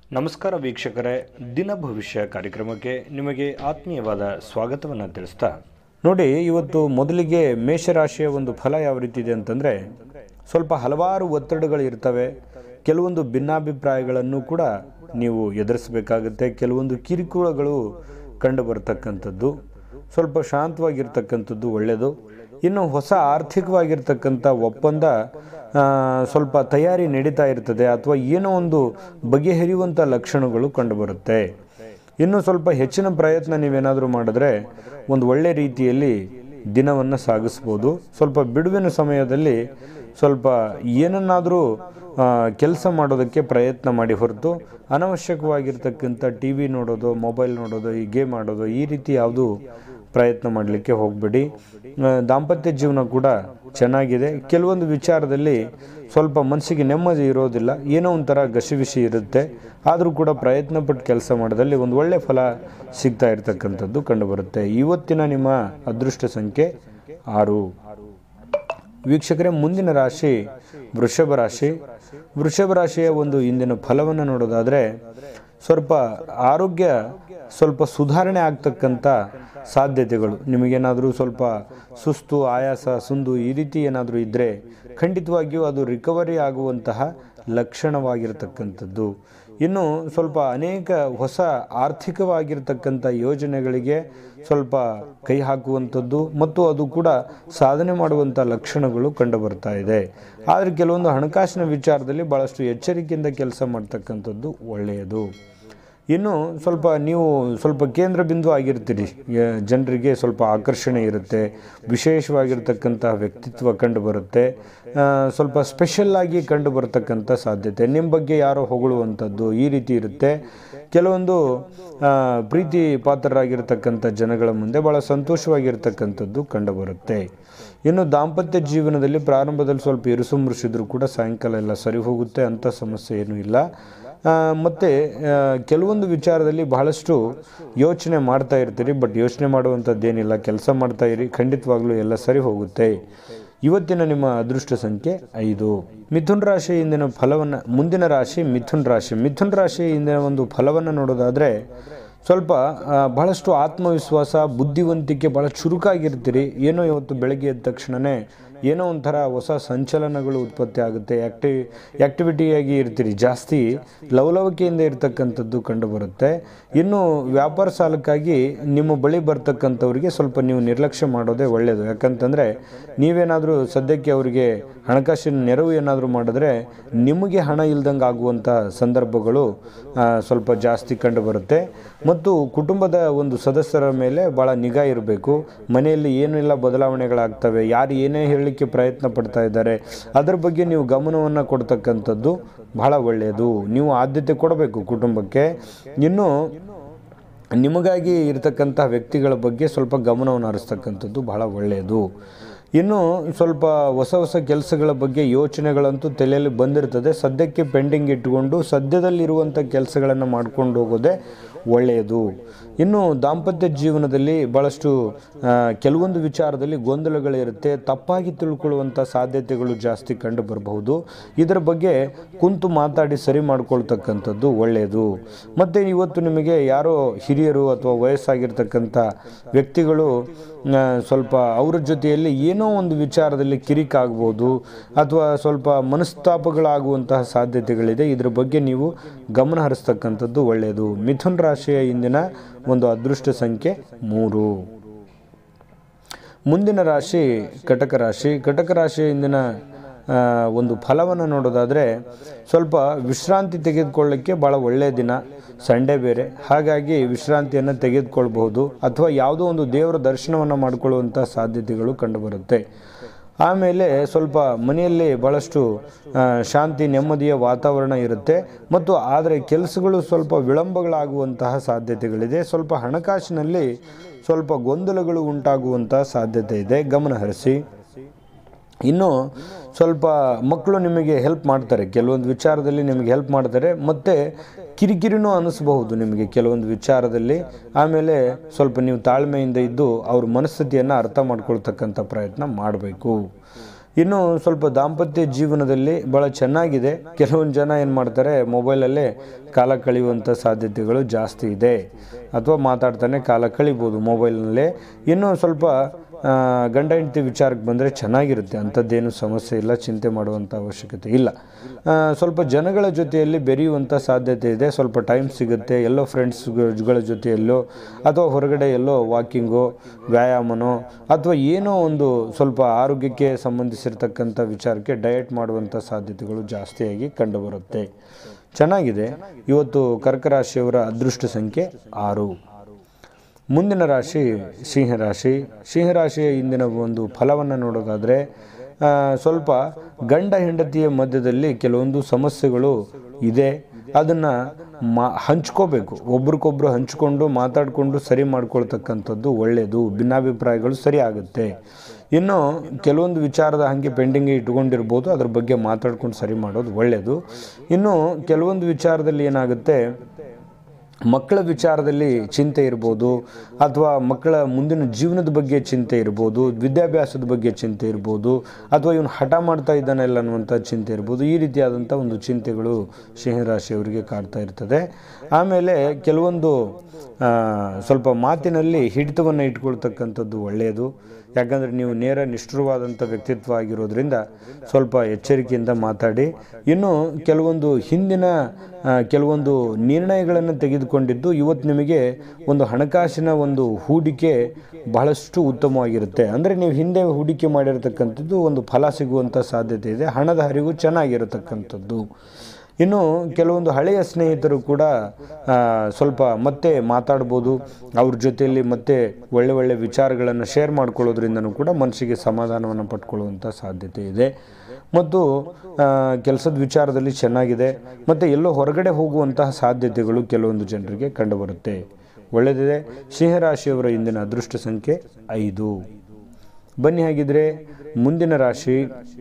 ನಮಸ್ಕಾರ ವೀಕ್ಷಕರೇ ದಿನ ಭವಿಷ್ಯ ಕಾರ್ಯಕ್ರಮಕ್ಕೆ ನಿಮಗೆ ಆತ್ಮೀಯವಾದ ಸ್ವಾಗತವನ್ನು ತಿಳಿಸ್ತಾ ನೋಡಿ ಇವತ್ತು ಮೊದಲಿಗೆ ಮೇಷರಾಶಿಯ ಒಂದು ಫಲ ಯಾವ ರೀತಿ ಇದೆ ಅಂತಂದರೆ ಸ್ವಲ್ಪ ಹಲವಾರು ಒತ್ತಡಗಳು ಇರ್ತವೆ ಕೆಲವೊಂದು ಭಿನ್ನಾಭಿಪ್ರಾಯಗಳನ್ನು ಕೂಡ ನೀವು ಎದುರಿಸಬೇಕಾಗುತ್ತೆ ಕೆಲವೊಂದು ಕಿರುಕುಳಗಳು ಕಂಡು ಬರ್ತಕ್ಕಂಥದ್ದು ಸ್ವಲ್ಪ ಶಾಂತವಾಗಿರ್ತಕ್ಕಂಥದ್ದು ಒಳ್ಳೆಯದು ಇನ್ನು ಹೊಸ ಆರ್ಥಿಕವಾಗಿರ್ತಕ್ಕಂಥ ಒಪ್ಪಂದ ಆ, ಸ್ವಲ್ಪ ತಯಾರಿ ನಡೀತಾ ಇರ್ತದೆ ಅಥವಾ ಏನೋ ಒಂದು ಬಗೆಹರಿಯುವಂಥ ಲಕ್ಷಣಗಳು ಕಂಡುಬರುತ್ತೆ ಇನ್ನು ಸ್ವಲ್ಪ ಹೆಚ್ಚಿನ ಪ್ರಯತ್ನ ನೀವೇನಾದರೂ ಮಾಡಿದ್ರೆ ಒಂದು ಒಳ್ಳೆ ರೀತಿಯಲ್ಲಿ ದಿನವನ್ನು ಸಾಗಿಸ್ಬೋದು ಸ್ವಲ್ಪ ಬಿಡುವಿನ ಸಮಯದಲ್ಲಿ ಸ್ವಲ್ಪ ಏನನ್ನಾದರೂ ಕೆಲಸ ಮಾಡೋದಕ್ಕೆ ಪ್ರಯತ್ನ ಮಾಡಿ ಹೊರತು ಅನವಶ್ಯಕವಾಗಿರ್ತಕ್ಕಂಥ ಟಿ ವಿ ನೋಡೋದು ಮೊಬೈಲ್ ನೋಡೋದು ಈ ಗೇಮ್ ಆಡೋದು ಈ ರೀತಿ ಯಾವುದು ಪ್ರಯತ್ನ ಮಾಡಲಿಕ್ಕೆ ಹೋಗಬೇಡಿ ದಾಂಪತ್ಯ ಜೀವನ ಕೂಡ ಚೆನ್ನಾಗಿದೆ ಕೆಲವೊಂದು ವಿಚಾರದಲ್ಲಿ ಸ್ವಲ್ಪ ಮನಸ್ಸಿಗೆ ನೆಮ್ಮದಿ ಇರೋದಿಲ್ಲ ಏನೋ ಒಂಥರ ಗಸಿಬಿಸಿ ಇರುತ್ತೆ ಆದರೂ ಕೂಡ ಪ್ರಯತ್ನ ಪಟ್ಟು ಕೆಲಸ ಮಾಡಿದಲ್ಲಿ ಒಂದು ಒಳ್ಳೆ ಫಲ ಸಿಗ್ತಾ ಇರತಕ್ಕಂಥದ್ದು ಕಂಡುಬರುತ್ತೆ ಇವತ್ತಿನ ನಿಮ್ಮ ಅದೃಷ್ಟ ಸಂಖ್ಯೆ ಆರು ವೀಕ್ಷಕರೇ ಮುಂದಿನ ರಾಶಿ ವೃಷಭ ರಾಶಿ ವೃಷಭ ರಾಶಿಯ ಒಂದು ಇಂದಿನ ಫಲವನ್ನು ನೋಡೋದಾದರೆ ಸ್ವಲ್ಪ ಆರೋಗ್ಯ ಸ್ವಲ್ಪ ಸುಧಾರಣೆ ಆಗ್ತಕ್ಕಂಥ ಸಾಧ್ಯತೆಗಳು ನಿಮಗೇನಾದರೂ ಸ್ವಲ್ಪ ಸುಸ್ತು ಆಯಾಸ ಸುಂದು ಈ ರೀತಿ ಏನಾದರೂ ಇದ್ದರೆ ಖಂಡಿತವಾಗಿಯೂ ಅದು ರಿಕವರಿ ಆಗುವಂತಹ ಲಕ್ಷಣವಾಗಿರತಕ್ಕಂಥದ್ದು ಇನ್ನು ಸ್ವಲ್ಪ ಅನೇಕ ಹೊಸ ಆರ್ಥಿಕವಾಗಿರ್ತಕ್ಕಂಥ ಯೋಜನೆಗಳಿಗೆ ಸ್ವಲ್ಪ ಕೈ ಹಾಕುವಂಥದ್ದು ಮತ್ತು ಅದು ಕೂಡ ಸಾಧನೆ ಮಾಡುವಂಥ ಲಕ್ಷಣಗಳು ಕಂಡುಬರ್ತಾ ಇದೆ ಆದರೆ ಕೆಲವೊಂದು ಹಣಕಾಸಿನ ವಿಚಾರದಲ್ಲಿ ಭಾಳಷ್ಟು ಎಚ್ಚರಿಕೆಯಿಂದ ಕೆಲಸ ಮಾಡ್ತಕ್ಕಂಥದ್ದು ಒಳ್ಳೆಯದು ಇನ್ನು ಸ್ವಲ್ಪ ನೀವು ಸ್ವಲ್ಪ ಕೇಂದ್ರ ಬಿಂದು ಆಗಿರ್ತೀರಿ ಯ- ಜನರಿಗೆ ಸ್ವಲ್ಪ ಆಕರ್ಷಣೆ ಇರುತ್ತೆ ವಿಶೇಷವಾಗಿರ್ತಕ್ಕಂಥ ವ್ಯಕ್ತಿತ್ವ ಕಂಡು ಬರುತ್ತೆ ಆ, ಸ್ವಲ್ಪ ಸ್ಪೆಷಲ್ ಆಗಿ ಕಂಡು ಬರ್ತಕ್ಕಂಥ ಸಾಧ್ಯತೆ ನಿಮ್ಮ ಬಗ್ಗೆ ಯಾರೋ ಹೊಗಳುವಂಥದ್ದು ಈ ರೀತಿ ಇರುತ್ತೆ ಕೆಲವೊಂದು ಆ, ಪ್ರೀತಿ ಪಾತ್ರರಾಗಿರ್ತಕ್ಕಂಥ ಜನಗಳ ಮುಂದೆ ಭಾಳ ಸಂತೋಷವಾಗಿರ್ತಕ್ಕಂಥದ್ದು ಕಂಡುಬರುತ್ತೆ ಇನ್ನು ದಾಂಪತ್ಯ ಜೀವನದಲ್ಲಿ ಪ್ರಾರಂಭದಲ್ಲಿ ಸ್ವಲ್ಪ ಇರುಸು ಮುರುಸಿದ್ರು ಕೂಡ ಸಾಯಂಕಾಲ ಎಲ್ಲ ಸರಿ ಹೋಗುತ್ತೆ ಅಂಥ ಸಮಸ್ಯೆ ಏನೂ ಇಲ್ಲ ಆ, ಮತ್ತೆ ಆ, ಕೆಲವೊಂದು ವಿಚಾರದಲ್ಲಿ ಬಹಳಷ್ಟು ಯೋಚನೆ ಮಾಡ್ತಾ ಇರ್ತೀರಿ ಬಟ್ ಯೋಚನೆ ಮಾಡುವಂಥದ್ದೇನಿಲ್ಲ ಕೆಲಸ ಮಾಡ್ತಾ ಇರಿ ಖಂಡಿತವಾಗ್ಲೂ ಎಲ್ಲ ಸರಿ ಹೋಗುತ್ತೆ ಇವತ್ತಿನ ನಿಮ್ಮ ಅದೃಷ್ಟ ಸಂಖ್ಯೆ ಐದು ಮಿಥುನ್ ರಾಶಿ ಇಂದಿನ ಫಲವನ್ನು ಮುಂದಿನ ರಾಶಿ ಮಿಥುನ್ ರಾಶಿ ಮಿಥುನ್ ರಾಶಿ ಇಂದಿನ ಒಂದು ಫಲವನ್ನು ನೋಡೋದಾದರೆ ಸ್ವಲ್ಪ ಆ, ಬಹಳಷ್ಟು ಆತ್ಮವಿಶ್ವಾಸ ಬುದ್ಧಿವಂತಿಕೆ ಭಾಳ ಚುರುಕಾಗಿರ್ತೀರಿ ಏನೋ ಇವತ್ತು ಬೆಳಗ್ಗೆ ಎದ್ದ ತಕ್ಷಣವೇ ಏನೋ ಒಂಥರ ಹೊಸ ಸಂಚಲನಗಳು ಉತ್ಪತ್ತಿ ಆಗುತ್ತೆ ಆ್ಯಕ್ಟಿ ಆ್ಯಕ್ಟಿವಿಟಿಯಾಗಿ ಇರ್ತೀರಿ ಜಾಸ್ತಿ ಲವಲವಿಕೆಯಿಂದ ಇರ್ತಕ್ಕಂಥದ್ದು ಕಂಡುಬರುತ್ತೆ ಇನ್ನು ವ್ಯಾಪಾರ ಸಾಲಕ್ಕಾಗಿ ನಿಮ್ಮ ಬಳಿ ಬರ್ತಕ್ಕಂಥವ್ರಿಗೆ ಸ್ವಲ್ಪ ನೀವು ನಿರ್ಲಕ್ಷ್ಯ ಮಾಡೋದೇ ಒಳ್ಳೆಯದು ಯಾಕಂತಂದರೆ ನೀವೇನಾದರೂ ಸದ್ಯಕ್ಕೆ ಅವರಿಗೆ ಹಣಕಾಸಿನ ನೆರವು ಏನಾದರೂ ಮಾಡಿದ್ರೆ ನಿಮಗೆ ಹಣ ಇಲ್ದಂಗೆ ಆಗುವಂಥ ಸಂದರ್ಭಗಳು ಆ, ಸ್ವಲ್ಪ ಜಾಸ್ತಿ ಕಂಡುಬರುತ್ತೆ ಮತ್ತು ಕುಟುಂಬದ ಒಂದು ಸದಸ್ಯರ ಮೇಲೆ ಭಾಳ ನಿಗಾ ಇರಬೇಕು ಮನೆಯಲ್ಲಿ ಏನೆಲ್ಲ ಬದಲಾವಣೆಗಳಾಗ್ತವೆ ಯಾರು ಏನೇ ಹೇಳಲಿಕ್ಕೆ ಪ್ರಯತ್ನ ಪಡ್ತಾ ಇದ್ದಾರೆ ಅದರ ಬಗ್ಗೆ ನೀವು ಗಮನವನ್ನು ಕೊಡ್ತಕ್ಕಂಥದ್ದು ಬಹಳ ಒಳ್ಳೆಯದು ನೀವು ಆದ್ಯತೆ ಕೊಡಬೇಕು ಕುಟುಂಬಕ್ಕೆ ಇನ್ನು ನಿಮಗಾಗಿ ಇರತಕ್ಕಂಥ ವ್ಯಕ್ತಿಗಳ ಬಗ್ಗೆ ಸ್ವಲ್ಪ ಗಮನವನ್ನು ಹರಿಸ್ತಕ್ಕಂಥದ್ದು ಬಹಳ ಒಳ್ಳೆಯದು ಇನ್ನು ಸ್ವಲ್ಪ ಹೊಸ ಹೊಸ ಕೆಲಸಗಳ ಬಗ್ಗೆ ಯೋಚನೆಗಳಂತೂ ತಲೆಯಲ್ಲಿ ಬಂದಿರ್ತದೆ ಸದ್ಯಕ್ಕೆ ಪೆಂಡಿಂಗ್ ಇಟ್ಟುಕೊಂಡು ಸದ್ಯದಲ್ಲಿರುವಂಥ ಕೆಲಸಗಳನ್ನು ಮಾಡ್ಕೊಂಡು ಹೋಗೋದೇ ಒಳ್ಳೆಯದು ಇನ್ನು ದಾಂಪತ್ಯ ಜೀವನದಲ್ಲಿ ಭಾಳಷ್ಟು ಆ, ಕೆಲವೊಂದು ವಿಚಾರದಲ್ಲಿ ಗೊಂದಲಗಳಿರುತ್ತೆ ತಪ್ಪಾಗಿ ತಿಳ್ಕೊಳ್ಳುವಂಥ ಸಾಧ್ಯತೆಗಳು ಜಾಸ್ತಿ ಕಂಡು ಬರಬಹುದು ಇದರ ಬಗ್ಗೆ ಕುಂತು ಮಾತಾಡಿ ಸರಿ ಮಾಡ್ಕೊಳ್ತಕ್ಕಂಥದ್ದು ಒಳ್ಳೆಯದು ಮತ್ತು ಇವತ್ತು ನಿಮಗೆ ಯಾರೋ ಹಿರಿಯರು ಅಥವಾ ವಯಸ್ಸಾಗಿರ್ತಕ್ಕಂಥ ವ್ಯಕ್ತಿಗಳು ಆ, ಸ್ವಲ್ಪ ಅವರ ಜೊತೆಯಲ್ಲಿ ಏನೋ ಒಂದು ವಿಚಾರದಲ್ಲಿ ಕಿರಿಕಾಗ್ಬೋದು ಅಥವಾ ಸ್ವಲ್ಪ ಮನಸ್ತಾಪಗಳಾಗುವಂತಹ ಸಾಧ್ಯತೆಗಳಿದೆ ಇದರ ಬಗ್ಗೆ ನೀವು ಗಮನ ಹರಿಸ್ತಕ್ಕಂಥದ್ದು ಒಳ್ಳೆಯದು ಮಿಥುನ್ ರಾಶಿಯ ಇಂದಿನ ಒಂದು ಅದೃಷ್ಟ ಸಂಖ್ಯೆ ಮೂರು ಮುಂದಿನ ರಾಶಿ ಕಟಕ ರಾಶಿ ಕಟಕ ರಾಶಿಯ ಇಂದಿನ ಆ, ಒಂದು ಫಲವನ್ನು ನೋಡೋದಾದರೆ ಸ್ವಲ್ಪ ವಿಶ್ರಾಂತಿ ತೆಗೆದುಕೊಳ್ಳಿಕ್ಕೆ ಭಾಳ ಒಳ್ಳೆಯ ದಿನ ಸಂಡೇ ಬೇರೆ ಹಾಗಾಗಿ ವಿಶ್ರಾಂತಿಯನ್ನು ತೆಗೆದುಕೊಳ್ಬಹುದು ಅಥವಾ ಯಾವುದೋ ಒಂದು ದೇವರ ದರ್ಶನವನ್ನು ಮಾಡಿಕೊಳ್ಳುವಂಥ ಸಾಧ್ಯತೆಗಳು ಕಂಡುಬರುತ್ತೆ ಆಮೇಲೆ ಸ್ವಲ್ಪ ಮನೆಯಲ್ಲಿ ಭಾಳಷ್ಟು ಆ, ಶಾಂತಿ ನೆಮ್ಮದಿಯ ವಾತಾವರಣ ಇರುತ್ತೆ ಮತ್ತು ಆದರೆ ಕೆಲಸಗಳು ಸ್ವಲ್ಪ ವಿಳಂಬಗಳಾಗುವಂತಹ ಸಾಧ್ಯತೆಗಳಿದೆ ಸ್ವಲ್ಪ ಹಣಕಾಸಿನಲ್ಲಿ ಸ್ವಲ್ಪ ಗೊಂದಲಗಳು ಉಂಟಾಗುವಂತಹ ಸಾಧ್ಯತೆ ಇದೆ ಗಮನ ಹರಿಸಿ ಇನ್ನು ಸ್ವಲ್ಪ ಮಕ್ಕಳು ನಿಮಗೆ ಹೆಲ್ಪ್ ಮಾಡ್ತಾರೆ ಕೆಲವೊಂದು ವಿಚಾರದಲ್ಲಿ ನಿಮಗೆ ಹೆಲ್ಪ್ ಮಾಡ್ತಾರೆ ಮತ್ತು ಕಿರಿಕಿರಿನೂ ಅನಿಸ್ಬಹುದು ನಿಮಗೆ ಕೆಲವೊಂದು ವಿಚಾರದಲ್ಲಿ ಆಮೇಲೆ ಸ್ವಲ್ಪ ನೀವು ತಾಳ್ಮೆಯಿಂದ ಇದ್ದು ಅವ್ರ ಮನಸ್ಥಿತಿಯನ್ನು ಅರ್ಥ ಮಾಡ್ಕೊಳ್ತಕ್ಕಂಥ ಪ್ರಯತ್ನ ಮಾಡಬೇಕು ಇನ್ನು ಸ್ವಲ್ಪ ದಾಂಪತ್ಯ ಜೀವನದಲ್ಲಿ ಭಾಳ ಚೆನ್ನಾಗಿದೆ ಕೆಲವೊಂದು ಜನ ಏನು ಮಾಡ್ತಾರೆ ಮೊಬೈಲಲ್ಲೇ ಕಾಲ ಕಳೆಯುವಂಥ ಸಾಧ್ಯತೆಗಳು ಜಾಸ್ತಿ ಇದೆ ಅಥವಾ ಮಾತಾಡ್ತಾನೆ ಕಾಲ ಕಳಿಬೋದು ಮೊಬೈಲ್ನಲ್ಲೇ ಇನ್ನೂ ಸ್ವಲ್ಪ ಆ, ಗಂಡ ಹೆಂಡತಿ ವಿಚಾರಕ್ಕೆ ಬಂದರೆ ಚೆನ್ನಾಗಿರುತ್ತೆ ಅಂಥದ್ದೇನು ಸಮಸ್ಯೆ ಇಲ್ಲ ಚಿಂತೆ ಮಾಡುವಂಥ ಅವಶ್ಯಕತೆ ಇಲ್ಲ ಆ, ಸ್ವಲ್ಪ ಜನಗಳ ಜೊತೆಯಲ್ಲಿ ಬೆರೆಯುವಂಥ ಸಾಧ್ಯತೆ ಇದೆ ಸ್ವಲ್ಪ ಟೈಮ್ ಸಿಗುತ್ತೆ ಎಲ್ಲೋ ಫ್ರೆಂಡ್ಸ್ಗಳ ಜೊತೆಯಲ್ಲೋ ಅಥವಾ ಹೊರಗಡೆ ಎಲ್ಲೋ ವಾಕಿಂಗೋ ವ್ಯಾಯಾಮನೋ ಅಥವಾ ಏನೋ ಒಂದು ಸ್ವಲ್ಪ ಆರೋಗ್ಯಕ್ಕೆ ಸಂಬಂಧಿಸಿರ್ತಕ್ಕಂಥ ವಿಚಾರಕ್ಕೆ ಡಯಟ್ ಮಾಡುವಂಥ ಸಾಧ್ಯತೆಗಳು ಜಾಸ್ತಿಯಾಗಿ ಕಂಡುಬರುತ್ತೆ ಚೆನ್ನಾಗಿದೆ ಇವತ್ತು ಕರ್ಕ ರಾಶಿಯವರ ಅದೃಷ್ಟ ಸಂಖ್ಯೆ ಆರು ಮುಂದಿನ ರಾಶಿ ಸಿಂಹರಾಶಿ ಸಿಂಹರಾಶಿಯ ಇಂದಿನ ಒಂದು ಫಲವನ್ನು ನೋಡೋದಾದರೆ ಆ, ಸ್ವಲ್ಪ ಗಂಡ ಹೆಂಡತಿಯ ಮಧ್ಯದಲ್ಲಿ ಕೆಲವೊಂದು ಸಮಸ್ಯೆಗಳು ಇದೆ ಅದನ್ನು ಮಾ ಹಂಚ್ಕೋಬೇಕು ಒಬ್ರಿಗೊಬ್ರು ಹಂಚ್ಕೊಂಡು ಮಾತಾಡಿಕೊಂಡು ಸರಿ ಮಾಡ್ಕೊಳ್ತಕ್ಕಂಥದ್ದು ಒಳ್ಳೆಯದು ಭಿನ್ನಾಭಿಪ್ರಾಯಗಳು ಸರಿ ಆಗುತ್ತೆ ಇನ್ನು ಕೆಲವೊಂದು ವಿಚಾರದ ಹಾಗೆ ಪೆಂಡಿಂಗ್ ಇಟ್ಕೊಂಡಿರ್ಬೋದು ಅದ್ರ ಬಗ್ಗೆ ಮಾತಾಡ್ಕೊಂಡು ಸರಿ ಮಾಡೋದು ಒಳ್ಳೆಯದು ಇನ್ನು ಕೆಲವೊಂದು ವಿಚಾರದಲ್ಲಿ ಏನಾಗುತ್ತೆ ಮಕ್ಕಳ ವಿಚಾರದಲ್ಲಿ ಚಿಂತೆ ಇರ್ಬೋದು ಅಥವಾ ಮಕ್ಕಳ ಮುಂದಿನ ಜೀವನದ ಬಗ್ಗೆ ಚಿಂತೆ ಇರ್ಬೋದು ವಿದ್ಯಾಭ್ಯಾಸದ ಬಗ್ಗೆ ಚಿಂತೆ ಇರ್ಬೋದು ಅಥವಾ ಇವನು ಹಠ ಮಾಡ್ತಾ ಇದ್ದಾನಲ್ಲ ಅನ್ನುವಂಥ ಚಿಂತೆ ಇರ್ಬೋದು ಈ ರೀತಿಯಾದಂಥ ಒಂದು ಚಿಂತೆಗಳು ಸಿಂಹರಾಶಿಯವರಿಗೆ ಕಾಡ್ತಾ ಇರ್ತದೆ ಆಮೇಲೆ ಕೆಲವೊಂದು ಆ, ಸ್ವಲ್ಪ ಮಾತಿನಲ್ಲಿ ಹಿಡಿತವನ್ನು ಇಟ್ಕೊಳ್ತಕ್ಕಂಥದ್ದು ಒಳ್ಳೆಯದು ಯಾಕಂದರೆ ನೀವು ನೇರ ನಿಷ್ಠುರವಾದಂಥ ವ್ಯಕ್ತಿತ್ವ ಆಗಿರೋದ್ರಿಂದ ಸ್ವಲ್ಪ ಎಚ್ಚರಿಕೆಯಿಂದ ಮಾತಾಡಿ ಇನ್ನು ಕೆಲವೊಂದು ಹಿಂದಿನ ಆ, ಕೆಲವೊಂದು ನಿರ್ಣಯಗಳನ್ನು ತೆಗೆದುಕೊಂಡಿದ್ದು ಇವತ್ತು ನಿಮಗೆ ಒಂದು ಹಣಕಾಸಿನ ಒಂದು ಹೂಡಿಕೆ ಬಹಳಷ್ಟು ಉತ್ತಮವಾಗಿರುತ್ತೆ ಅಂದರೆ ನೀವು ಹಿಂದೆ ಹೂಡಿಕೆ ಮಾಡಿರತಕ್ಕಂಥದ್ದು ಒಂದು ಫಲ ಸಿಗುವಂಥ ಸಾಧ್ಯತೆ ಇದೆ ಹಣದ ಹರಿವು ಚೆನ್ನಾಗಿರತಕ್ಕಂಥದ್ದು ಇನ್ನು ಕೆಲವೊಂದು ಹಳೆಯ ಸ್ನೇಹಿತರು ಕೂಡ ಆ, ಸ್ವಲ್ಪ ಮತ್ತೆ ಮಾತಾಡ್ಬೋದು ಅವ್ರ ಜೊತೆಯಲ್ಲಿ ಮತ್ತೆ ಒಳ್ಳೆ ಒಳ್ಳೆ ವಿಚಾರಗಳನ್ನು ಶೇರ್ ಮಾಡ್ಕೊಳ್ಳೋದ್ರಿಂದನೂ ಕೂಡ ಮನಸ್ಸಿಗೆ ಸಮಾಧಾನವನ್ನು ಪಡ್ಕೊಳ್ಳುವಂಥ ಸಾಧ್ಯತೆ ಇದೆ ಮತ್ತು ಕೆಲಸದ ವಿಚಾರದಲ್ಲಿ ಚೆನ್ನಾಗಿದೆ ಮತ್ತು ಎಲ್ಲೋ ಹೊರಗಡೆ ಹೋಗುವಂತಹ ಸಾಧ್ಯತೆಗಳು ಕೆಲವೊಂದು ಜನರಿಗೆ ಕಂಡುಬರುತ್ತೆ ಒಳ್ಳೆಯದಿದೆ ಸಿಂಹರಾಶಿಯವರ ಇಂದಿನ ಅದೃಷ್ಟ ಸಂಖ್ಯೆ ಐದು ಬನ್ನಿ ಹಾಗಿದ್ರೆ ಮುಂದಿನ ರಾಶಿ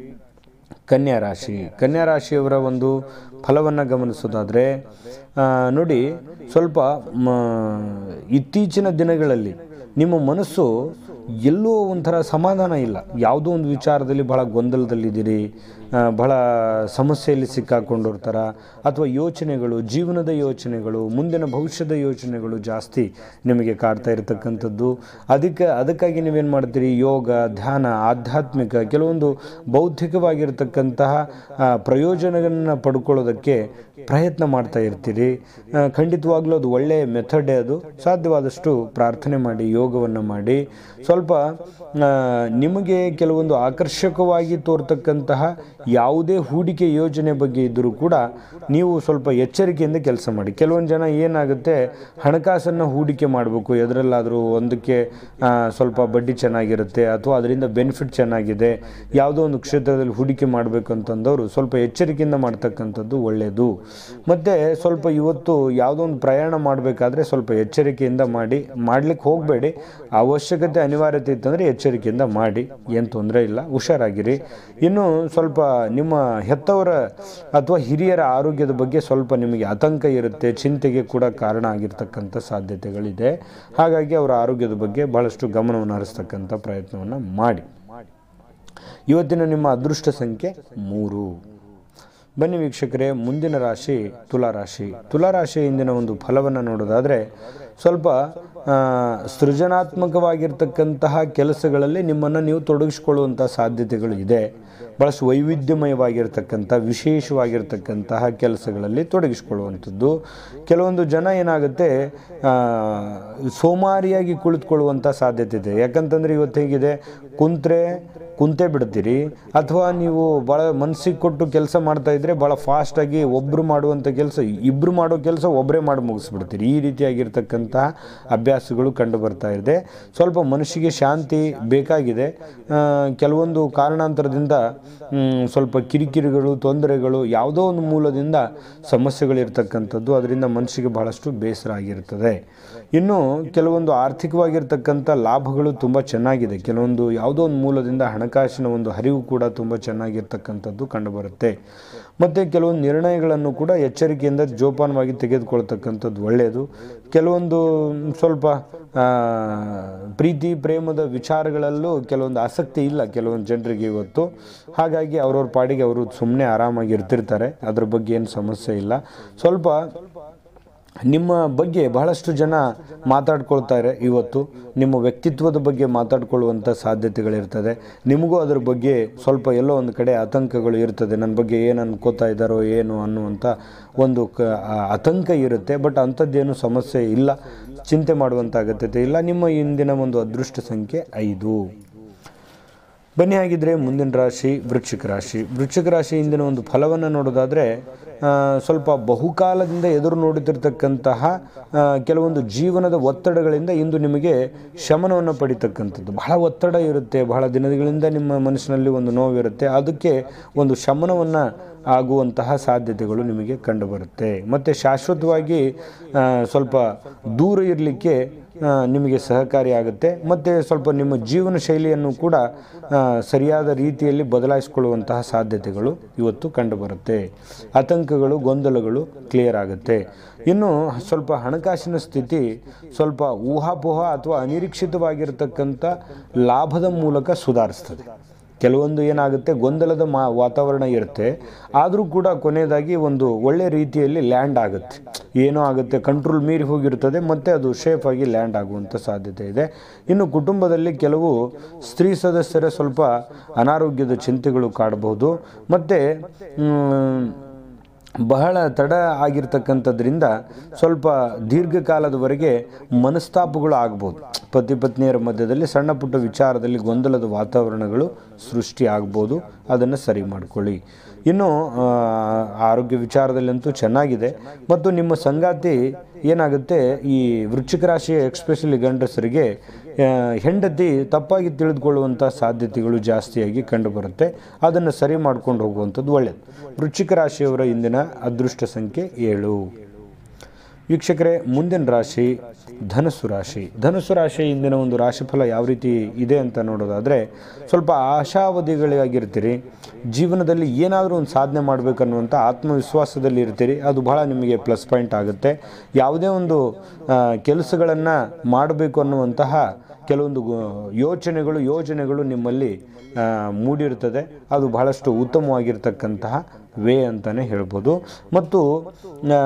ಕನ್ಯಾ ರಾಶಿ ಕನ್ಯಾ ರಾಶಿಯವರ ಒಂದು ಫಲವನ್ನು ಗಮನಿಸೋದಾದರೆ ಆ, ನೋಡಿ ಸ್ವಲ್ಪ ಮ, ಇತ್ತೀಚಿನ ದಿನಗಳಲ್ಲಿ ನಿಮ್ಮ ಮನಸ್ಸು ಎಲ್ಲೋ ಒಂಥರ ಸಮಾಧಾನ ಇಲ್ಲ ಯಾವುದೋ ಒಂದು ವಿಚಾರದಲ್ಲಿ ಬಹಳ ಗೊಂದಲದಲ್ಲಿದ್ದೀರಿ ಆ, ಬಹಳ ಸಮಸ್ಯೆಯಲ್ಲಿ ಸಿಕ್ಕಾಕೊಂಡಿರ್ತಾರ ಅಥವಾ ಯೋಚನೆಗಳು ಜೀವನದ ಯೋಚನೆಗಳು ಮುಂದಿನ ಭವಿಷ್ಯದ ಯೋಚನೆಗಳು ಜಾಸ್ತಿ ನಿಮಗೆ ಕಾಡ್ತಾ ಇರತಕ್ಕಂಥದ್ದು ಅದಕ್ಕೆ ಅದಕ್ಕಾಗಿ ನೀವೇನು ಮಾಡ್ತೀರಿ ಯೋಗ ಧ್ಯಾನ ಆಧ್ಯಾತ್ಮಿಕ ಕೆಲವೊಂದು ಬೌದ್ಧಿಕವಾಗಿರ್ತಕ್ಕಂತಹ ಆ, ಪ್ರಯೋಜನಗಳನ್ನು ಪಡ್ಕೊಳ್ಳೋದಕ್ಕೆ ಪ್ರಯತ್ನ ಮಾಡ್ತಾ ಇರ್ತೀರಿ ಆ, ಖಂಡಿತವಾಗ್ಲೂ ಅದು ಒಳ್ಳೆಯ ಮೆಥಡೇ ಅದು ಸಾಧ್ಯವಾದಷ್ಟು ಪ್ರಾರ್ಥನೆ ಮಾಡಿ ಯೋಗವನ್ನು ಮಾಡಿ ಸ್ವಲ್ಪ ಆ, ನಿಮಗೆ ಕೆಲವೊಂದು ಆಕರ್ಷಕವಾಗಿ ತೋರ್ತಕ್ಕಂತಹ ಯಾವುದೇ ಹೂಡಿಕೆ ಯೋಜನೆ ಬಗ್ಗೆ ಇದ್ದರೂ ಕೂಡ ನೀವು ಸ್ವಲ್ಪ ಎಚ್ಚರಿಕೆಯಿಂದ ಕೆಲಸ ಮಾಡಿ ಕೆಲವೊಂದು ಜನ ಏನಾಗುತ್ತೆ ಹಣಕಾಸನ್ನು ಹೂಡಿಕೆ ಮಾಡಬೇಕು ಎದರಲ್ಲಾದರೂ ಒಂದಕ್ಕೆ ಆ, ಸ್ವಲ್ಪ ಬಡ್ಡಿ ಚೆನ್ನಾಗಿರುತ್ತೆ ಅಥವಾ ಅದರಿಂದ ಬೆನಿಫಿಟ್ ಚೆನ್ನಾಗಿದೆ ಯಾವುದೋ ಒಂದು ಕ್ಷೇತ್ರದಲ್ಲಿ ಹೂಡಿಕೆ ಮಾಡಬೇಕು ಅಂತಂದವರು ಸ್ವಲ್ಪ ಎಚ್ಚರಿಕೆಯಿಂದ ಮಾಡ್ತಕ್ಕಂಥದ್ದು ಒಳ್ಳೆಯದು ಮತ್ತು ಸ್ವಲ್ಪ ಇವತ್ತು ಯಾವುದೋ ಒಂದು ಪ್ರಯಾಣ ಮಾಡಬೇಕಾದ್ರೆ ಸ್ವಲ್ಪ ಎಚ್ಚರಿಕೆಯಿಂದ ಮಾಡಿ ಮಾಡ್ಲಿಕ್ಕೆ ಹೋಗಬೇಡಿ ಅವಶ್ಯಕತೆ ಅನಿವಾರ್ಯತೆ ಇತ್ತಂದರೆ ಎಚ್ಚರಿಕೆಯಿಂದ ಮಾಡಿ ಏನು ತೊಂದರೆ ಇಲ್ಲ ಹುಷಾರಾಗಿರಿ ಇನ್ನು ಸ್ವಲ್ಪ ನಿಮ್ಮ ಹೆತ್ತವರ ಅಥವಾ ಹಿರಿಯರ ಆರೋಗ್ಯದ ಬಗ್ಗೆ ಸ್ವಲ್ಪ ನಿಮಗೆ ಆತಂಕ ಇರುತ್ತೆ ಚಿಂತೆಗೆ ಕೂಡ ಕಾರಣ ಆಗಿರ್ತಕ್ಕಂಥ ಸಾಧ್ಯತೆಗಳಿದೆ ಹಾಗಾಗಿ ಅವರ ಆರೋಗ್ಯದ ಬಗ್ಗೆ ಬಹಳಷ್ಟು ಗಮನವನ್ನು ಹರಿಸ್ತಕ್ಕಂಥ ಪ್ರಯತ್ನವನ್ನು ಮಾಡಿ ಇವತ್ತಿನ ನಿಮ್ಮ ಅದೃಷ್ಟ ಸಂಖ್ಯೆ ಮೂರು ಬನ್ನಿ ವೀಕ್ಷಕರೇ ಮುಂದಿನ ರಾಶಿ ತುಲಾರಾಶಿ ತುಲಾರಾಶಿ ಇಂದಿನ ಒಂದು ಫಲವನ್ನು ನೋಡೋದಾದರೆ ಸ್ವಲ್ಪ ಆ, ಸೃಜನಾತ್ಮಕವಾಗಿರ್ತಕ್ಕಂತಹ ಕೆಲಸಗಳಲ್ಲಿ ನಿಮ್ಮನ್ನು ನೀವು ತೊಡಗಿಸ್ಕೊಳ್ಳುವಂಥ ಸಾಧ್ಯತೆಗಳು ಇದೆ ಭಾಳಷ್ಟು ವೈವಿಧ್ಯಮಯವಾಗಿರ್ತಕ್ಕಂಥ ವಿಶೇಷವಾಗಿರ್ತಕ್ಕಂತಹ ಕೆಲಸಗಳಲ್ಲಿ ತೊಡಗಿಸ್ಕೊಳ್ಳುವಂಥದ್ದು ಕೆಲವೊಂದು ಜನ ಏನಾಗುತ್ತೆ ಆ, ಸೋಮಾರಿಯಾಗಿ ಕುಳಿತುಕೊಳ್ಳುವಂಥ ಸಾಧ್ಯತೆ ಇದೆ ಯಾಕಂತಂದರೆ ಇವತ್ತು ಹೇಗಿದೆ ಕುಂತ್ರೆ ಕುಂತೇ ಬಿಡ್ತೀರಿ ಅಥವಾ ನೀವು ಭಾಳ ಮನಸ್ಸಿಗೆ ಕೊಟ್ಟು ಕೆಲಸ ಮಾಡ್ತಾ ಇದ್ರೆ ಭಾಳ ಫಾಸ್ಟಾಗಿ ಒಬ್ಬರು ಮಾಡುವಂಥ ಕೆಲಸ ಇಬ್ಬರು ಮಾಡೋ ಕೆಲಸ ಒಬ್ಬರೇ ಮಾಡಿ ಮುಗಿಸ್ಬಿಡ್ತೀರಿ ಈ ರೀತಿಯಾಗಿರ್ತಕ್ಕಂತಹ ಅಭ್ಯಾಸಗಳು ಕಂಡು ಬರ್ತಾ ಇದೆ ಸ್ವಲ್ಪ ಮನಸ್ಸಿಗೆ ಶಾಂತಿ ಬೇಕಾಗಿದೆ ಆ, ಕೆಲವೊಂದು ಕಾರಣಾಂತರದಿಂದ ಮ್, ಸ್ವಲ್ಪ ಕಿರಿಕಿರಿಗಳು ತೊಂದರೆಗಳು ಯಾವುದೋ ಒಂದು ಮೂಲದಿಂದ ಸಮಸ್ಯೆಗಳಿರ್ತಕ್ಕಂಥದ್ದು ಅದರಿಂದ ಮನಸ್ಸಿಗೆ ಬಹಳಷ್ಟು ಬೇಸರ ಆಗಿರ್ತದೆ ಇನ್ನು ಕೆಲವೊಂದು ಆರ್ಥಿಕವಾಗಿರ್ತಕ್ಕಂಥ ಲಾಭಗಳು ತುಂಬ ಚೆನ್ನಾಗಿದೆ ಕೆಲವೊಂದು ಯಾವುದೋ ಒಂದು ಮೂಲದಿಂದ ಹಣ ಹಣಕಾಸಿನ ಒಂದು ಹರಿವು ಕೂಡ ತುಂಬ ಚೆನ್ನಾಗಿರ್ತಕ್ಕಂಥದ್ದು ಕಂಡುಬರುತ್ತೆ ಮತ್ತು ಕೆಲವೊಂದು ನಿರ್ಣಯಗಳನ್ನು ಕೂಡ ಎಚ್ಚರಿಕೆಯಿಂದ ಜೋಪಾನವಾಗಿ ತೆಗೆದುಕೊಳ್ತಕ್ಕಂಥದ್ದು ಒಳ್ಳೆಯದು ಕೆಲವೊಂದು ಸ್ವಲ್ಪ ಆ, ಪ್ರೀತಿ ಪ್ರೇಮದ ವಿಚಾರಗಳಲ್ಲೂ ಕೆಲವೊಂದು ಆಸಕ್ತಿ ಇಲ್ಲ ಕೆಲವೊಂದು ಜನರಿಗೆ ಇವತ್ತು ಹಾಗಾಗಿ ಅವ್ರವ್ರ ಪಾಡಿಗೆ ಅವರು ಸುಮ್ಮನೆ ಆರಾಮಾಗಿ ಇರ್ತಿರ್ತಾರೆ ಅದ್ರ ಬಗ್ಗೆ ಏನು ಸಮಸ್ಯೆ ಇಲ್ಲ ಸ್ವಲ್ಪ ನಿಮ್ಮ ಬಗ್ಗೆ ಬಹಳಷ್ಟು ಜನ ಮಾತಾಡ್ಕೊಳ್ತಾರೆ ಇವತ್ತು ನಿಮ್ಮ ವ್ಯಕ್ತಿತ್ವದ ಬಗ್ಗೆ ಮಾತಾಡ್ಕೊಳ್ಳುವಂಥ ಸಾಧ್ಯತೆಗಳಿರ್ತದೆ ನಿಮಗೂ ಅದ್ರ ಬಗ್ಗೆ ಸ್ವಲ್ಪ ಎಲ್ಲೋ ಒಂದು ಕಡೆ ಆತಂಕಗಳು ಇರ್ತದೆ ನನ್ನ ಬಗ್ಗೆ ಏನು ಅನ್ಕೋತಾ ಇದ್ದಾರೋ ಏನು ಅನ್ನುವಂಥ ಒಂದು ಕ ಆ ಆತಂಕ ಇರುತ್ತೆ ಬಟ್ ಅಂಥದ್ದೇನು ಸಮಸ್ಯೆ ಇಲ್ಲ ಚಿಂತೆ ಮಾಡುವಂಥ ಅಗತ್ಯತೆ ಇಲ್ಲ ನಿಮ್ಮ ಇಂದಿನ ಒಂದು ಅದೃಷ್ಟ ಸಂಖ್ಯೆ ಐದು ಬನ್ನಿ ಹಾಗಿದ್ರೆ ಮುಂದಿನ ರಾಶಿ ವೃಶ್ಚಿಕ ರಾಶಿ ವೃಶ್ಚಿಕ ರಾಶಿ ಇಂದಿನ ಒಂದು ಫಲವನ್ನು ನೋಡೋದಾದರೆ ಆ, ಸ್ವಲ್ಪ ಬಹುಕಾಲದಿಂದ ಎದುರು ನೋಡುತ್ತಿರ್ತಕ್ಕಂತಹ ಆ, ಕೆಲವೊಂದು ಜೀವನದ ಒತ್ತಡಗಳಿಂದ ಇಂದು ನಿಮಗೆ ಶಮನವನ್ನು ಪಡಿತಕ್ಕಂಥದ್ದು ಬಹಳ ಒತ್ತಡ ಇರುತ್ತೆ ಬಹಳ ದಿನಗಳಿಂದ ನಿಮ್ಮ ಮನಸ್ಸಿನಲ್ಲಿ ಒಂದು ನೋವಿರುತ್ತೆ ಅದಕ್ಕೆ ಒಂದು ಶಮನವನ್ನು ಆಗುವಂತಹ ಸಾಧ್ಯತೆಗಳು ನಿಮಗೆ ಕಂಡುಬರುತ್ತೆ ಮತ್ತು ಶಾಶ್ವತವಾಗಿ ಆ, ಸ್ವಲ್ಪ ದೂರ ಇರಲಿಕ್ಕೆ ಆ, ನಿಮಗೆ ಸಹಕಾರಿಯಾಗುತ್ತೆ ಮತ್ತು ಸ್ವಲ್ಪ ನಿಮ್ಮ ಜೀವನ ಶೈಲಿಯನ್ನು ಕೂಡ ಆ, ಸರಿಯಾದ ರೀತಿಯಲ್ಲಿ ಬದಲಾಯಿಸಿಕೊಳ್ಳುವಂತಹ ಸಾಧ್ಯತೆಗಳು ಇವತ್ತು ಕಂಡುಬರುತ್ತೆ ಆತಂಕಗಳು ಗೊಂದಲಗಳು ಕ್ಲಿಯರ್ ಆಗುತ್ತೆ ಇನ್ನು ಸ್ವಲ್ಪ ಹಣಕಾಸಿನ ಸ್ಥಿತಿ ಸ್ವಲ್ಪ ಊಹಾಪೋಹ ಅಥವಾ ಅನಿರೀಕ್ಷಿತವಾಗಿರ್ತಕ್ಕಂಥ ಲಾಭದ ಮೂಲಕ ಸುಧಾರಿಸ್ತದೆ ಕೆಲವೊಂದು ಏನಾಗುತ್ತೆ ಗೊಂದಲದ ಮಾ ವಾತಾವರಣ ಇರುತ್ತೆ ಆದರೂ ಕೂಡ ಕೊನೆಯದಾಗಿ ಒಂದು ಒಳ್ಳೆ ರೀತಿಯಲ್ಲಿ ಲ್ಯಾಂಡ್ ಆಗುತ್ತೆ ಏನೋ ಆಗುತ್ತೆ ಕಂಟ್ರೋಲ್ ಮೀರಿ ಹೋಗಿರ್ತದೆ ಮತ್ತು ಅದು ಸೇಫ್ ಆಗಿ ಲ್ಯಾಂಡ್ ಆಗುವಂಥ ಸಾಧ್ಯತೆ ಇದೆ ಇನ್ನು ಕುಟುಂಬದಲ್ಲಿ ಕೆಲವು ಸ್ತ್ರೀ ಸದಸ್ಯರ ಸ್ವಲ್ಪ ಅನಾರೋಗ್ಯದ ಚಿಂತೆಗಳು ಕಾಡಬಹುದು ಮತ್ತು ಬಹಳ ತಡ ಆಗಿರ್ತಕ್ಕಂಥದ್ರಿಂದ ಸ್ವಲ್ಪ ದೀರ್ಘಕಾಲದವರೆಗೆ ಮನಸ್ತಾಪಗಳು ಆಗ್ಬೋದು ಪತಿ ಪತ್ನಿಯರ ಮಧ್ಯದಲ್ಲಿ ಸಣ್ಣ ಪುಟ್ಟ ವಿಚಾರದಲ್ಲಿ ಗೊಂದಲದ ವಾತಾವರಣಗಳು ಸೃಷ್ಟಿ ಆಗ್ಬೋದು ಅದನ್ನು ಸರಿ ಮಾಡಿಕೊಳ್ಳಿ ಇನ್ನು ಆ, ಆರೋಗ್ಯ ವಿಚಾರದಲ್ಲಂತೂ ಚೆನ್ನಾಗಿದೆ ಮತ್ತು ನಿಮ್ಮ ಸಂಗಾತಿ ಏನಾಗುತ್ತೆ ಈ ವೃಶ್ಚಿಕ ರಾಶಿಯ ಎಕ್ಸ್ಪೆಷಲಿ ಗಂಡಸರಿಗೆ ಆ, ಹೆಂಡತಿ ತಪ್ಪಾಗಿ ತಿಳಿದುಕೊಳ್ಳುವಂಥ ಸಾಧ್ಯತೆಗಳು ಜಾಸ್ತಿಯಾಗಿ ಕಂಡುಬರುತ್ತೆ ಅದನ್ನು ಸರಿ ಮಾಡ್ಕೊಂಡು ಹೋಗುವಂಥದ್ದು ಒಳ್ಳೆಯದು ವೃಶ್ಚಿಕ ರಾಶಿಯವರ ಇಂದಿನ ಅದೃಷ್ಟ ಸಂಖ್ಯೆ ಏಳು ವೀಕ್ಷಕರೇ ಮುಂದಿನ ರಾಶಿ ಧನುಸ್ಸು ರಾಶಿ ಧನುಸ್ಸು ರಾಶಿ ಇಂದಿನ ಒಂದು ರಾಶಿಫಲ ಯಾವ ರೀತಿ ಇದೆ ಅಂತ ನೋಡೋದಾದರೆ ಸ್ವಲ್ಪ ಆಶಾವಧಿಗಳಾಗಿರ್ತೀರಿ ಜೀವನದಲ್ಲಿ ಏನಾದರೂ ಒಂದು ಸಾಧನೆ ಮಾಡಬೇಕನ್ನುವಂಥ ಆತ್ಮವಿಶ್ವಾಸದಲ್ಲಿ ಇರ್ತೀರಿ ಅದು ಬಹಳ ನಿಮಗೆ ಪ್ಲಸ್ ಪಾಯಿಂಟ್ ಆಗುತ್ತೆ ಯಾವುದೇ ಒಂದು ಕೆಲಸಗಳನ್ನು ಮಾಡಬೇಕು ಅನ್ನುವಂತಹ ಕೆಲವೊಂದು ಗೊ- ಯೋಚನೆಗಳು ಯೋಜನೆಗಳು ನಿಮ್ಮಲ್ಲಿ ಆ, ಮೂಡಿರ್ತದೆ ಅದು ಬಹಳಷ್ಟು ಉತ್ತಮವಾಗಿರ್ತಕ್ಕಂತಹ ವೇ ಅಂತಲೇ ಹೇಳ್ಬೋದು ಮತ್ತು ಆ,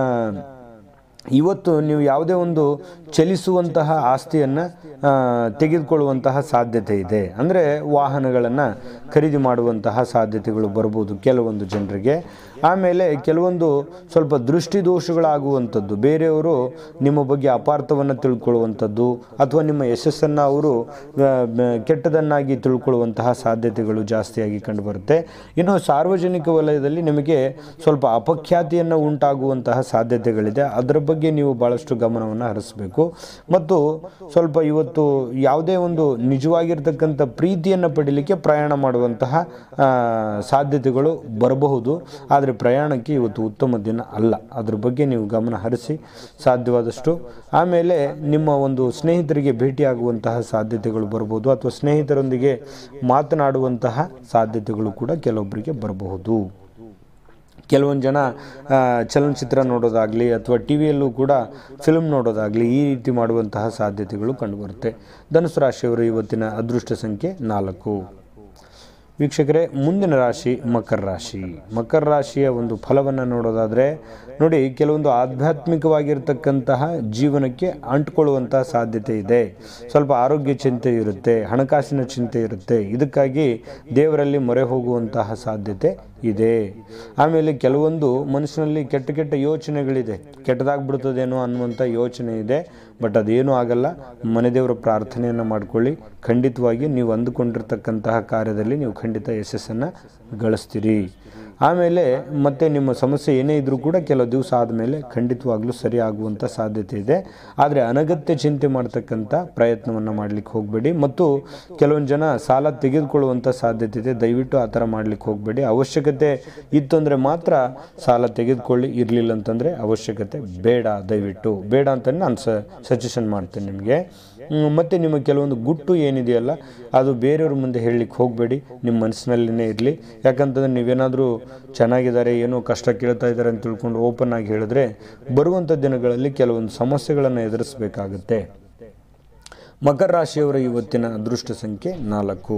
ಇವತ್ತು ನೀವು ಯಾವುದೇ ಒಂದು ಚಲಿಸುವಂತಹ ಆಸ್ತಿಯನ್ನು ತೆಗೆದುಕೊಳ್ಳುವಂತಹ ಸಾಧ್ಯತೆ ಇದೆ ಅಂದರೆ ವಾಹನಗಳನ್ನು ಖರೀದಿ ಮಾಡುವಂತಹ ಸಾಧ್ಯತೆಗಳು ಬರ್ಬೋದು ಕೆಲವೊಂದು ಜನರಿಗೆ ಆಮೇಲೆ ಕೆಲವೊಂದು ಸ್ವಲ್ಪ ದೃಷ್ಟಿದೋಷಗಳಾಗುವಂಥದ್ದು ಬೇರೆಯವರು ನಿಮ್ಮ ಬಗ್ಗೆ ಅಪಾರ್ಥವನ್ನು ತಿಳ್ಕೊಳ್ಳುವಂಥದ್ದು ಅಥವಾ ನಿಮ್ಮ ಯಶಸ್ಸನ್ನು ಅವರು ಆ, ಬ- ಕೆಟ್ಟದನ್ನಾಗಿ ತಿಳ್ಕೊಳ್ಳುವಂತಹ ಸಾಧ್ಯತೆಗಳು ಜಾಸ್ತಿಯಾಗಿ ಕಂಡುಬರುತ್ತೆ ಇನ್ನು ಸಾರ್ವಜನಿಕ ವಲಯದಲ್ಲಿ ನಿಮಗೆ ಸ್ವಲ್ಪ ಅಪಖ್ಯಾತಿಯನ್ನು ಉಂಟಾಗುವಂತಹ ಸಾಧ್ಯತೆಗಳಿದೆ ಅದರ ಬಗ್ಗೆ ನೀವು ಭಾಳಷ್ಟು ಗಮನವನ್ನು ಹರಿಸಬೇಕು ಮತ್ತು ಸ್ವಲ್ಪ ಇವತ್ತು ಯಾವುದೇ ಒಂದು ನಿಜವಾಗಿರ್ತಕ್ಕಂಥ ಪ್ರೀತಿಯನ್ನು ಪಡೀಲಿಕ್ಕೆ ಪ್ರಯಾಣ ಮಾಡುವಂತಹ ಆ, ಸಾಧ್ಯತೆಗಳು ಬರಬಹುದು ಆದರೆ ಪ್ರಯಾಣಕ್ಕೆ ಇವತ್ತು ಉತ್ತಮ ದಿನ ಅಲ್ಲ ಅದ್ರ ಬಗ್ಗೆ ನೀವು ಗಮನ ಹರಿಸಿ ಸಾಧ್ಯವಾದಷ್ಟು ಆಮೇಲೆ ನಿಮ್ಮ ಒಂದು ಸ್ನೇಹಿತರಿಗೆ ಭೇಟಿಯಾಗುವಂತಹ ಸಾಧ್ಯತೆಗಳು ಬರ್ಬೋದು ಅಥವಾ ಸ್ನೇಹಿತರೊಂದಿಗೆ ಮಾತನಾಡುವಂತಹ ಸಾಧ್ಯತೆಗಳು ಕೂಡ ಕೆಲವೊಬ್ಬರಿಗೆ ಬರಬಹುದು ಕೆಲವೊಂದು ಜನ ಆ, ಚಲನಚಿತ್ರ ನೋಡೋದಾಗಲಿ ಅಥವಾ ಟಿ ವಿಯಲ್ಲೂ ಕೂಡ ಫಿಲ್ಮ್ ನೋಡೋದಾಗಲಿ ಈ ರೀತಿ ಮಾಡುವಂತಹ ಸಾಧ್ಯತೆಗಳು ಕಂಡುಬರುತ್ತೆ ಧನುಸು ರಾಶಿಯವರು ಇವತ್ತಿನ ಅದೃಷ್ಟ ಸಂಖ್ಯೆ ನಾಲ್ಕು ವೀಕ್ಷಕರೇ ಮುಂದಿನ ರಾಶಿ ಮಕರ ರಾಶಿ ಮಕರ ರಾಶಿಯ ಒಂದು ಫಲವನ್ನು ನೋಡೋದಾದರೆ ನೋಡಿ ಕೆಲವೊಂದು ಆಧ್ಯಾತ್ಮಿಕವಾಗಿರ್ತಕ್ಕಂತಹ ಜೀವನಕ್ಕೆ ಅಂಟ್ಕೊಳ್ಳುವಂತಹ ಸಾಧ್ಯತೆ ಇದೆ ಸ್ವಲ್ಪ ಆರೋಗ್ಯ ಚಿಂತೆ ಇರುತ್ತೆ ಹಣಕಾಸಿನ ಚಿಂತೆ ಇರುತ್ತೆ ಇದಕ್ಕಾಗಿ ದೇವರಲ್ಲಿ ಮೊರೆ ಹೋಗುವಂತಹ ಸಾಧ್ಯತೆ ಇದೆ ಆಮೇಲೆ ಕೆಲವೊಂದು ಮನಸ್ಸಿನಲ್ಲಿ ಕೆಟ್ಟ ಕೆಟ್ಟ ಯೋಚನೆಗಳಿದೆ ಕೆಟ್ಟದಾಗ್ಬಿಡ್ತದೇನೋ ಅನ್ನುವಂಥ ಯೋಚನೆ ಇದೆ ಬಟ್ ಅದೇನೂ ಆಗಲ್ಲ ಮನೆ ದೇವರ ಪ್ರಾರ್ಥನೆಯನ್ನು ಮಾಡ್ಕೊಳ್ಳಿ ಖಂಡಿತವಾಗಿ ನೀವು ಅಂದುಕೊಂಡಿರ್ತಕ್ಕಂತಹ ಕಾರ್ಯದಲ್ಲಿ ನೀವು ಖಂಡಿತ ಯಶಸ್ಸನ್ನು ಗಳಿಸ್ತೀರಿ ಆಮೇಲೆ ಮತ್ತೆ ನಿಮ್ಮ ಸಮಸ್ಯೆ ಏನೇ ಇದ್ದರೂ ಕೂಡ ಕೆಲವು ದಿವಸ ಆದಮೇಲೆ ಖಂಡಿತವಾಗ್ಲೂ ಸರಿ ಆಗುವಂಥ ಸಾಧ್ಯತೆ ಇದೆ ಆದರೆ ಅನಗತ್ಯ ಚಿಂತೆ ಮಾಡ್ತಕ್ಕಂಥ ಪ್ರಯತ್ನವನ್ನು ಮಾಡಲಿಕ್ಕೆ ಹೋಗಬೇಡಿ ಮತ್ತು ಕೆಲವೊಂದು ಜನ ಸಾಲ ತೆಗೆದುಕೊಳ್ಳುವಂಥ ಸಾಧ್ಯತೆ ಇದೆ ದಯವಿಟ್ಟು ಆ ಥರ ಮಾಡಲಿಕ್ಕೆ ಹೋಗಬೇಡಿ ಅವಶ್ಯಕತೆ ಇತ್ತು ಅಂದರೆ ಮಾತ್ರ ಸಾಲ ತೆಗೆದುಕೊಳ್ಳಿ ಇರಲಿಲ್ಲ ಅಂತಂದರೆ ಅವಶ್ಯಕತೆ ಬೇಡ ದಯವಿಟ್ಟು ಬೇಡ ಅಂತಲೇ ನಾನು ಸ ಸಜೆಷನ್ ಮಾಡ್ತೇನೆ ನಿಮಗೆ ಮ್, ಮತ್ತೆ ನಿಮ್ಮ ಕೆಲವೊಂದು ಗುಟ್ಟು ಏನಿದೆಯಲ್ಲ ಅದು ಬೇರೆಯವ್ರ ಮುಂದೆ ಹೇಳಲಿಕ್ಕೆ ಹೋಗಬೇಡಿ ನಿಮ್ಮ ಮನಸ್ಸಿನಲ್ಲೇ ಇರಲಿ ಯಾಕಂತಂದ್ರೆ ನೀವೇನಾದರೂ ಚೆನ್ನಾಗಿದ್ದಾರೆ ಏನೋ ಕಷ್ಟ ಕೇಳ್ತಾ ಇದ್ದಾರೆ ಅಂತ ತಿಳ್ಕೊಂಡು ಓಪನ್ ಆಗಿ ಹೇಳಿದ್ರೆ ಬರುವಂಥ ದಿನಗಳಲ್ಲಿ ಕೆಲವೊಂದು ಸಮಸ್ಯೆಗಳನ್ನು ಎದುರಿಸಬೇಕಾಗುತ್ತೆ ಮಕರ ರಾಶಿಯವರ ಇವತ್ತಿನ ಅದೃಷ್ಟ ಸಂಖ್ಯೆ ನಾಲ್ಕು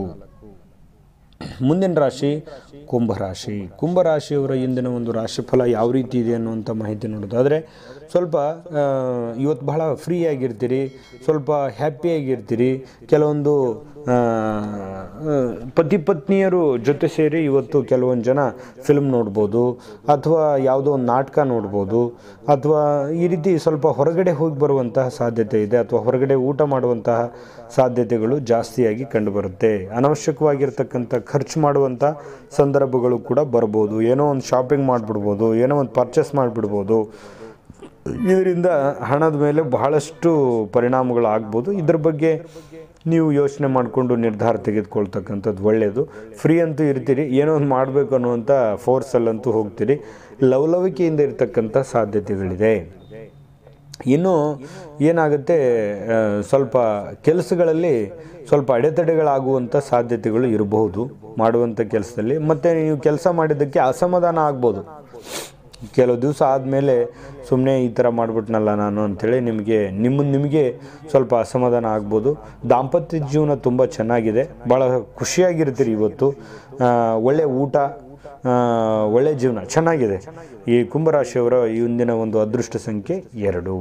ಮುಂದಿನ ರಾಶಿ ಕುಂಭರಾಶಿ ಕುಂಭರಾಶಿಯವರ ಇಂದಿನ ಒಂದು ರಾಶಿಫಲ ಯಾವ ರೀತಿ ಇದೆ ಅನ್ನುವಂಥ ಮಾಹಿತಿ ನೋಡೋದಾದರೆ ಸ್ವಲ್ಪ ಆ, ಇವತ್ತು ಬಹಳ ಫ್ರೀ ಆಗಿರ್ತೀರಿ ಸ್ವಲ್ಪ ಹ್ಯಾಪಿಯಾಗಿರ್ತೀರಿ ಕೆಲವೊಂದು ಆ, ಆ, ಪತಿ ಪತ್ನಿಯರು ಜೊತೆ ಸೇರಿ ಇವತ್ತು ಕೆಲವೊಂದು ಜನ ಫಿಲ್ಮ್ ನೋಡ್ಬೋದು ಅಥವಾ ಯಾವುದೋ ಒಂದು ನಾಟಕ ನೋಡ್ಬೋದು ಅಥವಾ ಈ ರೀತಿ ಸ್ವಲ್ಪ ಹೊರಗಡೆ ಹೋಗಿ ಬರುವಂತಹ ಸಾಧ್ಯತೆ ಇದೆ ಅಥವಾ ಹೊರಗಡೆ ಊಟ ಮಾಡುವಂತಹ ಸಾಧ್ಯತೆಗಳು ಜಾಸ್ತಿಯಾಗಿ ಕಂಡುಬರುತ್ತೆ ಅನವಶ್ಯಕವಾಗಿರ್ತಕ್ಕಂಥ ಖರ್ಚು ಮಾಡುವಂಥ ಸಂದರ್ಭಗಳು ಕೂಡ ಬರ್ಬೋದು ಏನೋ ಒಂದು ಶಾಪಿಂಗ್ ಮಾಡಿಬಿಡ್ಬೋದು ಏನೋ ಒಂದು ಪರ್ಚೇಸ್ ಮಾಡಿಬಿಡ್ಬೋದು ಇದರಿಂದ ಹಣದ ಮೇಲೆ ಬಹಳಷ್ಟು ಪರಿಣಾಮಗಳು ಆಗ್ಬೋದು ಇದ್ರ ಬಗ್ಗೆ ನೀವು ಯೋಚನೆ ಮಾಡಿಕೊಂಡು ನಿರ್ಧಾರ ತೆಗೆದುಕೊಳ್ತಕ್ಕಂಥದ್ದು ಒಳ್ಳೆಯದು ಫ್ರೀ ಅಂತೂ ಇರ್ತೀರಿ ಏನೋ ಒಂದು ಮಾಡಬೇಕು ಅನ್ನುವಂಥ ಫೋರ್ಸಲ್ಲಂತೂ ಹೋಗ್ತೀರಿ ಲವಲವಿಕೆಯಿಂದ ಇರತಕ್ಕಂಥ ಸಾಧ್ಯತೆಗಳಿದೆ ಇನ್ನು ಏನಾಗುತ್ತೆ ಆ, ಸ್ವಲ್ಪ ಕೆಲಸಗಳಲ್ಲಿ ಸ್ವಲ್ಪ ಅಡೆತಡೆಗಳಾಗುವಂಥ ಸಾಧ್ಯತೆಗಳು ಇರಬಹುದು ಮಾಡುವಂಥ ಕೆಲಸದಲ್ಲಿ ಮತ್ತು ನೀವು ಕೆಲಸ ಮಾಡಿದ್ದಕ್ಕೆ ಅಸಮಾಧಾನ ಆಗ್ಬೋದು ಕೆಲವು ದಿವಸ ಆದಮೇಲೆ ಸುಮ್ಮನೆ ಈ ಥರ ಮಾಡಿಬಿಟ್ನಲ್ಲ ನಾನು ಅಂಥೇಳಿ ನಿಮಗೆ ನಿಮ್ಮ ನಿಮಗೆ ಸ್ವಲ್ಪ ಅಸಮಾಧಾನ ಆಗ್ಬೋದು ದಾಂಪತ್ಯ ಜೀವನ ತುಂಬ ಚೆನ್ನಾಗಿದೆ ಭಾಳ ಖುಷಿಯಾಗಿರ್ತೀರಿ ಇವತ್ತು ಆ, ಒಳ್ಳೆ ಊಟ ಆ, ಒಳ್ಳೆ ಜೀವನ ಚೆನ್ನಾಗಿದೆ ಈ ಕುಂಭರಾಶಿಯವರ ಈ ಇಂದಿನ ಒಂದು ಅದೃಷ್ಟ ಸಂಖ್ಯೆ ಎರಡು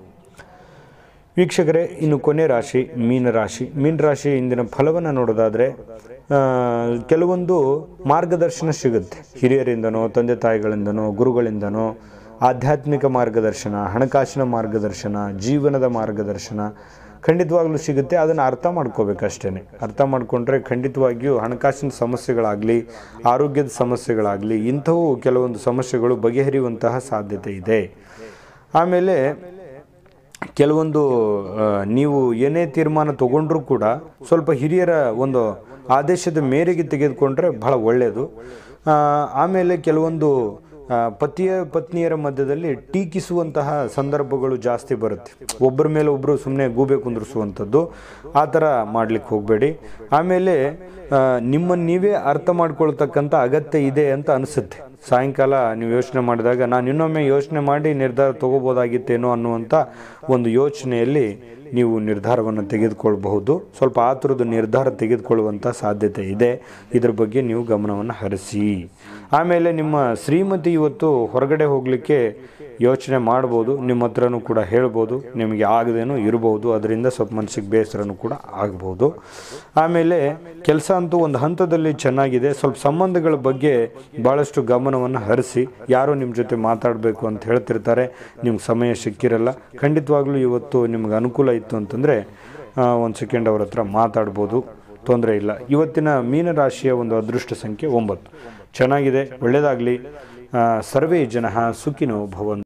ವೀಕ್ಷಕರೇ ಇನ್ನು ಕೊನೆ ರಾಶಿ ಮೀನರಾಶಿ ಮೀನರಾಶಿ ಇಂದಿನ ಫಲವನ್ನು ನೋಡೋದಾದರೆ ಆ, ಕೆಲವೊಂದು ಮಾರ್ಗದರ್ಶನ ಸಿಗುತ್ತೆ ಹಿರಿಯರಿಂದನೋ ತಂದೆ ತಾಯಿಗಳಿಂದನೋ ಗುರುಗಳಿಂದನೋ ಆಧ್ಯಾತ್ಮಿಕ ಮಾರ್ಗದರ್ಶನ ಹಣಕಾಸಿನ ಮಾರ್ಗದರ್ಶನ ಜೀವನದ ಮಾರ್ಗದರ್ಶನ ಖಂಡಿತವಾಗ್ಲೂ ಸಿಗುತ್ತೆ ಅದನ್ನು ಅರ್ಥ ಮಾಡ್ಕೋಬೇಕಷ್ಟೇ ಅರ್ಥ ಮಾಡಿಕೊಂಡ್ರೆ ಖಂಡಿತವಾಗಿಯೂ ಹಣಕಾಸಿನ ಸಮಸ್ಯೆಗಳಾಗಲಿ ಆರೋಗ್ಯದ ಸಮಸ್ಯೆಗಳಾಗಲಿ ಇಂಥವು ಕೆಲವೊಂದು ಸಮಸ್ಯೆಗಳು ಬಗೆಹರಿಯುವಂತಹ ಸಾಧ್ಯತೆ ಇದೆ ಆಮೇಲೆ ಕೆಲವೊಂದು ಆ, ನೀವು ಏನೇ ತೀರ್ಮಾನ ತಗೊಂಡ್ರೂ ಕೂಡ ಸ್ವಲ್ಪ ಹಿರಿಯರ ಒಂದು ಆದೇಶದ ಮೇರೆಗೆ ತೆಗೆದುಕೊಂಡ್ರೆ ಬಹಳ ಒಳ್ಳೆಯದು ಆ, ಆಮೇಲೆ ಕೆಲವೊಂದು ಆ, ಪತಿಯ ಪತ್ನಿಯರ ಮಧ್ಯದಲ್ಲಿ ಟೀಕಿಸುವಂತಹ ಸಂದರ್ಭಗಳು ಜಾಸ್ತಿ ಬರುತ್ತೆ ಒಬ್ಬರ ಮೇಲೆ ಒಬ್ಬರು ಸುಮ್ಮನೆ ಗೂಬೆ ಕುಂದಿರಿಸುವಂಥದ್ದು ಆ ಥರ ಮಾಡಲಿಕ್ಕೆ ಹೋಗಬೇಡಿ ಆಮೇಲೆ ಆ, ನಿಮ್ಮನ್ನು ನೀವೇ ಅರ್ಥ ಮಾಡ್ಕೊಳ್ತಕ್ಕಂಥ ಅಗತ್ಯ ಇದೆ ಅಂತ ಅನಿಸುತ್ತೆ ಸಾಯಂಕಾಲ ನೀವು ಯೋಚನೆ ಮಾಡಿದಾಗ ನಾನು ಇನ್ನೊಮ್ಮೆ ಯೋಚನೆ ಮಾಡಿ ನಿರ್ಧಾರ ತಗೋಬೋದಾಗಿತ್ತೇನೋ ಅನ್ನುವಂಥ ಒಂದು ಯೋಚನೆಯಲ್ಲಿ ನೀವು ನಿರ್ಧಾರವನ್ನು ತೆಗೆದುಕೊಳ್ಬಹುದು ಸ್ವಲ್ಪ ಆತುರದ ನಿರ್ಧಾರ ತೆಗೆದುಕೊಳ್ಳುವಂಥ ಸಾಧ್ಯತೆ ಇದೆ ಇದ್ರ ಬಗ್ಗೆ ನೀವು ಗಮನವನ್ನು ಹರಿಸಿ ಆಮೇಲೆ ನಿಮ್ಮ ಶ್ರೀಮತಿ ಇವತ್ತು ಹೊರಗಡೆ ಹೋಗಲಿಕ್ಕೆ ಯೋಚನೆ ಮಾಡ್ಬೋದು ನಿಮ್ಮ ಹತ್ರನೂ ಕೂಡ ಹೇಳ್ಬೋದು ನಿಮಗೆ ಆಗದೇನೂ ಇರ್ಬೋದು ಅದರಿಂದ ಸ್ವಲ್ಪ ಮನಸ್ಸಿಗೆ ಬೇಸರನೂ ಕೂಡ ಆಗ್ಬೋದು ಆಮೇಲೆ ಕೆಲಸ ಅಂತೂ ಒಂದು ಹಂತದಲ್ಲಿ ಚೆನ್ನಾಗಿದೆ ಸ್ವಲ್ಪ ಸಂಬಂಧಗಳ ಬಗ್ಗೆ ಭಾಳಷ್ಟು ಗಮನವನ್ನು ಹರಿಸಿ ಯಾರೋ ನಿಮ್ಮ ಜೊತೆ ಮಾತಾಡಬೇಕು ಅಂತ ಹೇಳ್ತಿರ್ತಾರೆ ನಿಮ್ಗೆ ಸಮಯ ಸಿಕ್ಕಿರಲ್ಲ ಖಂಡಿತವಾಗ್ಲೂ ಇವತ್ತು ನಿಮ್ಗೆ ಅನುಕೂಲ ಇತ್ತು ಅಂತಂದರೆ ಒಂದು ಸೆಕೆಂಡ್ ಅವ್ರ ಹತ್ರ ಮಾತಾಡ್ಬೋದು ತೊಂದರೆ ಇಲ್ಲ ಇವತ್ತಿನ ಮೀನರಾಶಿಯ ಒಂದು ಅದೃಷ್ಟ ಸಂಖ್ಯೆ ಒಂಬತ್ತು ಚೆನ್ನಾಗಿದೆ ಒಳ್ಳೆಯದಾಗಲಿ ಸರ್ವೇ ಜನ ಸುಖಿನೋ ಭವಂತು